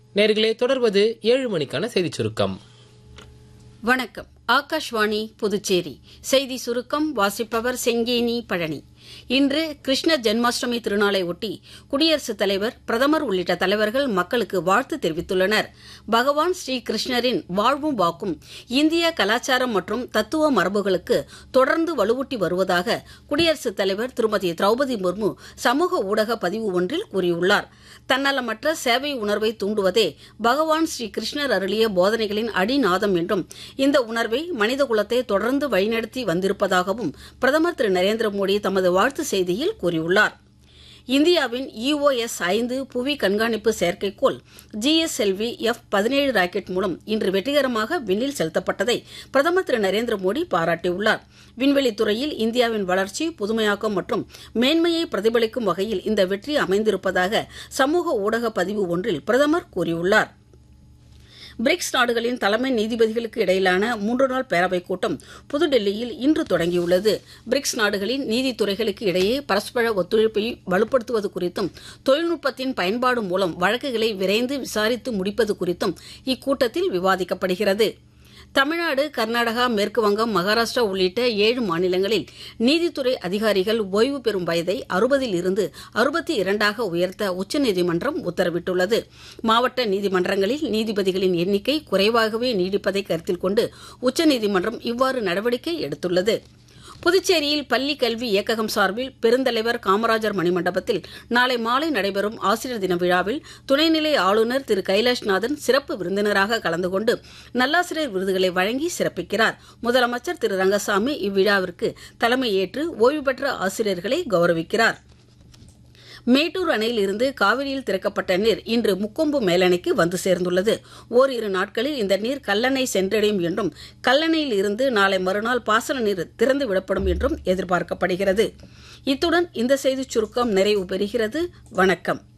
நேர்களே தொடர்வது ஏழு மணிக்கான செய்திச் சுருக்கம் வணக்கம் ஆகாஷ்வாணி புதுச்சேரி செய்தி சுருக்கம் வாசிப்பவர் செங்கேனி பழனி இன்று கிருஷ்ண ஜென்மாஷ்டமி திருநாளை ஒட்டி குடியரசுத் தலைவர் பிரதமர் உள்ளிட்ட தலைவர்கள் மக்களுக்கு வாழ்த்து தெரிவித்துள்ளனர் பகவான் ஸ்ரீ கிருஷ்ணரின் வாழ்வும் வாக்கும் இந்திய கலாச்சாரம் மற்றும் தத்துவ மரபுகளுக்கு தொடர்ந்து வலுவூட்டி வருவதாக குடியரசுத் தலைவர் திருமதி திரௌபதி முர்மு சமூக ஊடக பதிவு ஒன்றில் கூறியுள்ளார் தன்னலமற்ற சேவை உணர்வை தூண்டுவதே பகவான் ஸ்ரீ கிருஷ்ணர் அருளிய போதனைகளின் அடிநாதம் என்றும் இந்த உணர்வை மனிதகுலத்தை தொடர்ந்து வழிநடத்தி வந்திருப்பதாகவும் பிரதமர் திரு நரேந்திர மோடி தமது வாழ்த்து செய்தியில் கூறியுள்ளார் இந்தியாவின் இஓஎஸ் ஐந்து புவி கண்காணிப்பு செயற்கைக்கோள் ஜிஎஸ்எல்வி எஃப் பதினேழு ராக்கெட் மூலம் இன்று வெற்றிகரமாக விண்ணில் செலுத்தப்பட்டதை பிரதமர் திரு நரேந்திர மோடி பாராட்டியுள்ளார் விண்வெளித் துறையில் இந்தியாவின் வளர்ச்சி புதுமையாக்கம் மற்றும் மேன்மையை பிரதிபலிக்கும் வகையில் இந்த வெற்றி அமைந்திருப்பதாக சமூக ஊடக பதிவு ஒன்றில் பிரதமர் கூறியுள்ளார் பிரிக்ஸ் நாடுகளின் தலைமை நீதிபதிகளுக்கு இடையிலான மூன்று நாள் பேரவைக் கூட்டம் புதுடெல்லியில் இன்று தொடங்கியுள்ளது பிரிக்ஸ் நாடுகளின் நீதித்துறைகளுக்கு இடையே பரஸ்பர ஒத்துழைப்பை வலுப்படுத்துவது குறித்தும் தொழில்நுட்பத்தின் பயன்பாடு மூலம் வழக்குகளை விரைந்து விசாரித்து முடிப்பது குறித்தும் இக்கூட்டத்தில் விவாதிக்கப்படுகிறது தமிழ்நாடு கர்நாடகா மேற்கு வங்கம் மகாராஷ்டிரா உள்ளிட்ட ஏழு மாநிலங்களில் நீதித்துறை அதிகாரிகள் ஓய்வு பெறும் வயதை அறுபதில் இருந்து அறுபத்தி இரண்டாக உயர்த்த உச்சநீதிமன்றம் உத்தரவிட்டுள்ளது மாவட்ட நீதிமன்றங்களில் நீதிபதிகளின் எண்ணிக்கை குறைவாகவே நீடிப்பதை கருத்தில் கொண்டு உச்சநீதிமன்றம் இவ்வாறு நடவடிக்கை எடுத்துள்ளது புதுச்சேரியில் பள்ளி கல்வி இயக்ககம் சார்பில் பெருந்தலைவர் காமராஜர் மணிமண்டபத்தில் நாளை மாலை நடைபெறும் ஆசிரியர் தின விழாவில் துணைநிலை ஆளுநர் திரு கைலாஷ்நாதன் சிறப்பு விருந்தினராக கலந்து கொண்டு நல்லாசிரியர் விருதுகளை வழங்கி சிறப்பிக்கிறார் முதலமைச்சர் திரு ரங்கசாமி இவ்விழாவிற்கு தலைமையேற்று ஓய்வு பெற்ற ஆசிரியர்களை கௌரவிக்கிறார் மேட்டூர் அணையில் இருந்து காவிரியில் திறக்கப்பட்ட நீர் இன்று முக்கொம்பு மேலணைக்கு வந்து சேர்ந்துள்ளது ஓரிரு நாட்களில் இந்த நீர் கல்லணை சென்றடையும் என்றும் கல்லணையில் இருந்து நாளை மறுநாள் பாசன நீர் திறந்து விடப்படும் என்றும் எதிர்பார்க்கப்படுகிறது இத்துடன் இந்த செய்திச் சுருக்கம் நிறைவு பெறுகிறது வணக்கம்